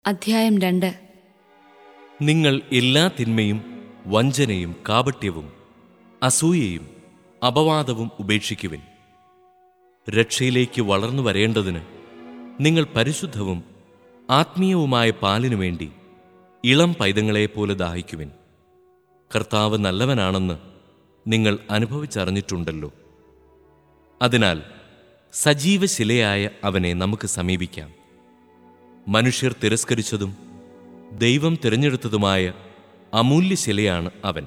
അധ്യായം രണ്ട് നിങ്ങൾ എല്ലാ തിന്മയും വഞ്ചനയും കാപട്യവും അസൂയയും അപവാദവും ഉപേക്ഷിക്കുവിൻ രക്ഷയിലേക്ക് വളർന്നു വരേണ്ടതിന് നിങ്ങൾ പരിശുദ്ധവും ആത്മീയവുമായ പാലിനു വേണ്ടി ഇളം പൈതങ്ങളെപ്പോലെ ദാഹിക്കുവിൻ കർത്താവ് നല്ലവനാണെന്ന് നിങ്ങൾ അനുഭവിച്ചറിഞ്ഞിട്ടുണ്ടല്ലോ അതിനാൽ സജീവശിലയായ അവനെ നമുക്ക് സമീപിക്കാം മനുഷ്യർ തിരസ്കരിച്ചതും ദൈവം തിരഞ്ഞെടുത്തതുമായ അമൂല്യശിലയാണ് അവൻ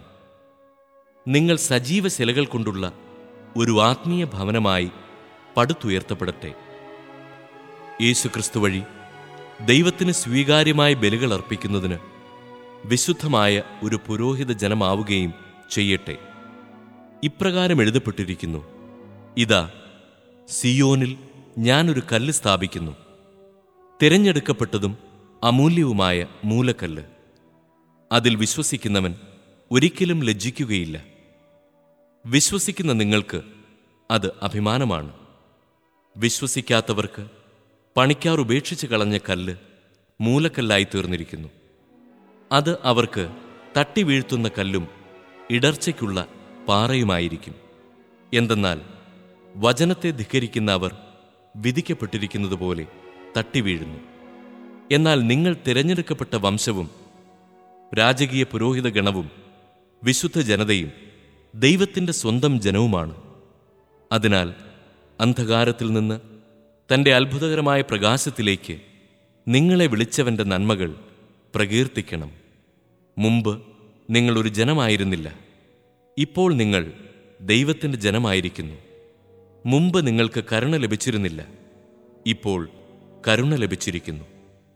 നിങ്ങൾ സജീവ ശിലകൾ കൊണ്ടുള്ള ഒരു ആത്മീയ ഭവനമായി പടുത്തുയർത്തപ്പെടട്ടെ യേശുക്രിസ്തു വഴി ദൈവത്തിന് സ്വീകാര്യമായ ബലികൾ അർപ്പിക്കുന്നതിന് വിശുദ്ധമായ ഒരു പുരോഹിത ജനമാവുകയും ചെയ്യട്ടെ ഇപ്രകാരം എഴുതപ്പെട്ടിരിക്കുന്നു ഇതാ സിയോനിൽ ഞാനൊരു കല്ല് സ്ഥാപിക്കുന്നു തിരഞ്ഞെടുക്കപ്പെട്ടതും അമൂല്യവുമായ മൂലക്കല്ല് അതിൽ വിശ്വസിക്കുന്നവൻ ഒരിക്കലും ലജ്ജിക്കുകയില്ല വിശ്വസിക്കുന്ന നിങ്ങൾക്ക് അത് അഭിമാനമാണ് വിശ്വസിക്കാത്തവർക്ക് പണിക്കാർ ഉപേക്ഷിച്ച് കളഞ്ഞ കല്ല് മൂലക്കല്ലായി തീർന്നിരിക്കുന്നു അത് അവർക്ക് തട്ടി വീഴ്ത്തുന്ന കല്ലും ഇടർച്ചയ്ക്കുള്ള പാറയുമായിരിക്കും എന്തെന്നാൽ വചനത്തെ ധിക്കരിക്കുന്ന അവർ വിധിക്കപ്പെട്ടിരിക്കുന്നതുപോലെ തട്ടി വീഴുന്നു എന്നാൽ നിങ്ങൾ തിരഞ്ഞെടുക്കപ്പെട്ട വംശവും രാജകീയ പുരോഹിത ഗണവും വിശുദ്ധ ജനതയും ദൈവത്തിൻ്റെ സ്വന്തം ജനവുമാണ് അതിനാൽ അന്ധകാരത്തിൽ നിന്ന് തൻ്റെ അത്ഭുതകരമായ പ്രകാശത്തിലേക്ക് നിങ്ങളെ വിളിച്ചവൻ്റെ നന്മകൾ പ്രകീർത്തിക്കണം മുമ്പ് നിങ്ങൾ ഒരു ജനമായിരുന്നില്ല ഇപ്പോൾ നിങ്ങൾ ദൈവത്തിൻ്റെ ജനമായിരിക്കുന്നു മുമ്പ് നിങ്ങൾക്ക് കരുണ ലഭിച്ചിരുന്നില്ല ഇപ്പോൾ കരുണ ലഭിച്ചിരിക്കുന്നു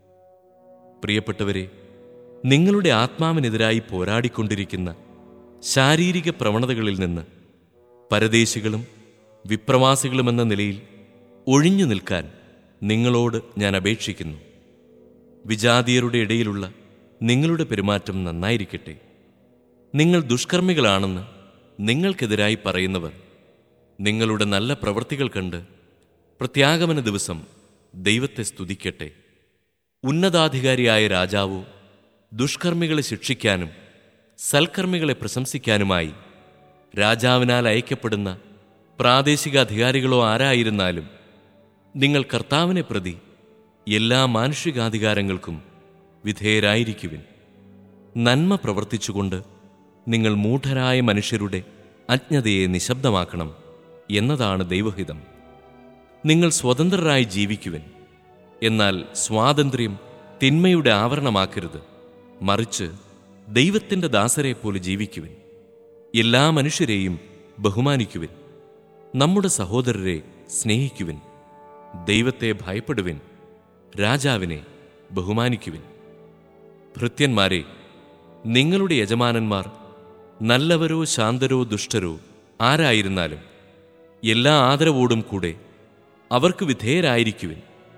പ്രിയപ്പെട്ടവരെ നിങ്ങളുടെ ആത്മാവിനെതിരായി പോരാടിക്കൊണ്ടിരിക്കുന്ന ശാരീരിക പ്രവണതകളിൽ നിന്ന് പരദേശികളും വിപ്രവാസികളുമെന്ന നിലയിൽ ഒഴിഞ്ഞു നിൽക്കാൻ നിങ്ങളോട് ഞാൻ അപേക്ഷിക്കുന്നു വിജാതീയരുടെ ഇടയിലുള്ള നിങ്ങളുടെ പെരുമാറ്റം നന്നായിരിക്കട്ടെ നിങ്ങൾ ദുഷ്കർമ്മികളാണെന്ന് നിങ്ങൾക്കെതിരായി പറയുന്നവർ നിങ്ങളുടെ നല്ല പ്രവൃത്തികൾ കണ്ട് പ്രത്യാഗമന ദിവസം ദൈവത്തെ സ്തുതിക്കട്ടെ ഉന്നതാധികാരിയായ രാജാവോ ദുഷ്കർമ്മികളെ ശിക്ഷിക്കാനും സൽക്കർമ്മികളെ പ്രശംസിക്കാനുമായി രാജാവിനാൽ അയക്കപ്പെടുന്ന പ്രാദേശിക അധികാരികളോ ആരായിരുന്നാലും നിങ്ങൾ കർത്താവിനെ പ്രതി എല്ലാ മാനുഷികാധികാരങ്ങൾക്കും വിധേയരായിരിക്കുവിൻ നന്മ പ്രവർത്തിച്ചുകൊണ്ട് നിങ്ങൾ മൂഢരായ മനുഷ്യരുടെ അജ്ഞതയെ നിശബ്ദമാക്കണം എന്നതാണ് ദൈവഹിതം നിങ്ങൾ സ്വതന്ത്രരായി ജീവിക്കുവിൻ എന്നാൽ സ്വാതന്ത്ര്യം തിന്മയുടെ ആവരണമാക്കരുത് മറിച്ച് ദൈവത്തിൻ്റെ ദാസരെ പോലെ ജീവിക്കുവിൻ എല്ലാ മനുഷ്യരെയും ബഹുമാനിക്കുവിൻ നമ്മുടെ സഹോദരരെ സ്നേഹിക്കുവിൻ ദൈവത്തെ ഭയപ്പെടുവിൻ രാജാവിനെ ബഹുമാനിക്കുവിൻ ഭൃത്യന്മാരെ നിങ്ങളുടെ യജമാനന്മാർ നല്ലവരോ ശാന്തരോ ദുഷ്ടരോ ആരായിരുന്നാലും എല്ലാ ആദരവോടും കൂടെ അവർക്ക് വിധേയരായിരിക്കുവിൻ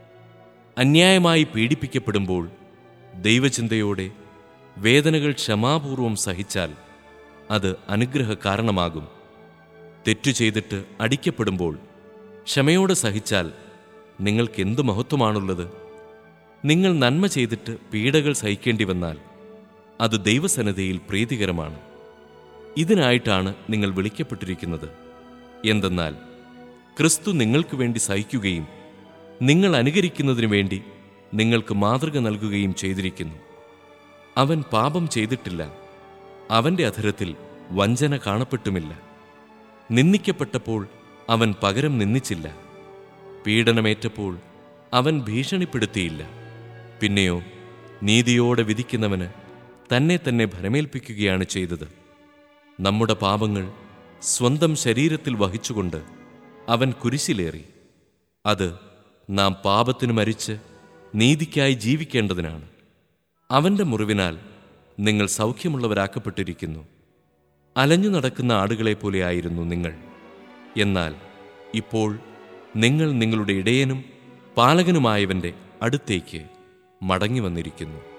അന്യായമായി പീഡിപ്പിക്കപ്പെടുമ്പോൾ ദൈവചിന്തയോടെ വേദനകൾ ക്ഷമാപൂർവം സഹിച്ചാൽ അത് അനുഗ്രഹ കാരണമാകും തെറ്റു ചെയ്തിട്ട് അടിക്കപ്പെടുമ്പോൾ ക്ഷമയോടെ സഹിച്ചാൽ നിങ്ങൾക്ക് എന്തു മഹത്വമാണുള്ളത് നിങ്ങൾ നന്മ ചെയ്തിട്ട് പീഡകൾ സഹിക്കേണ്ടി വന്നാൽ അത് ദൈവസന്നതയിൽ പ്രീതികരമാണ് ഇതിനായിട്ടാണ് നിങ്ങൾ വിളിക്കപ്പെട്ടിരിക്കുന്നത് എന്തെന്നാൽ ക്രിസ്തു നിങ്ങൾക്ക് വേണ്ടി സഹിക്കുകയും നിങ്ങൾ അനുകരിക്കുന്നതിനു വേണ്ടി നിങ്ങൾക്ക് മാതൃക നൽകുകയും ചെയ്തിരിക്കുന്നു അവൻ പാപം ചെയ്തിട്ടില്ല അവന്റെ അധരത്തിൽ വഞ്ചന കാണപ്പെട്ടുമില്ല നിന്ദിക്കപ്പെട്ടപ്പോൾ അവൻ പകരം നിന്ദിച്ചില്ല പീഡനമേറ്റപ്പോൾ അവൻ ഭീഷണിപ്പെടുത്തിയില്ല പിന്നെയോ നീതിയോടെ വിധിക്കുന്നവന് തന്നെ തന്നെ ഭരമേൽപ്പിക്കുകയാണ് ചെയ്തത് നമ്മുടെ പാപങ്ങൾ സ്വന്തം ശരീരത്തിൽ വഹിച്ചുകൊണ്ട് അവൻ കുരിശിലേറി അത് നാം പാപത്തിനു മരിച്ച് നീതിക്കായി ജീവിക്കേണ്ടതിനാണ് അവന്റെ മുറിവിനാൽ നിങ്ങൾ സൗഖ്യമുള്ളവരാക്കപ്പെട്ടിരിക്കുന്നു അലഞ്ഞു നടക്കുന്ന ആടുകളെ പോലെയായിരുന്നു നിങ്ങൾ എന്നാൽ ഇപ്പോൾ നിങ്ങൾ നിങ്ങളുടെ ഇടയനും പാലകനുമായവന്റെ അടുത്തേക്ക് മടങ്ങി വന്നിരിക്കുന്നു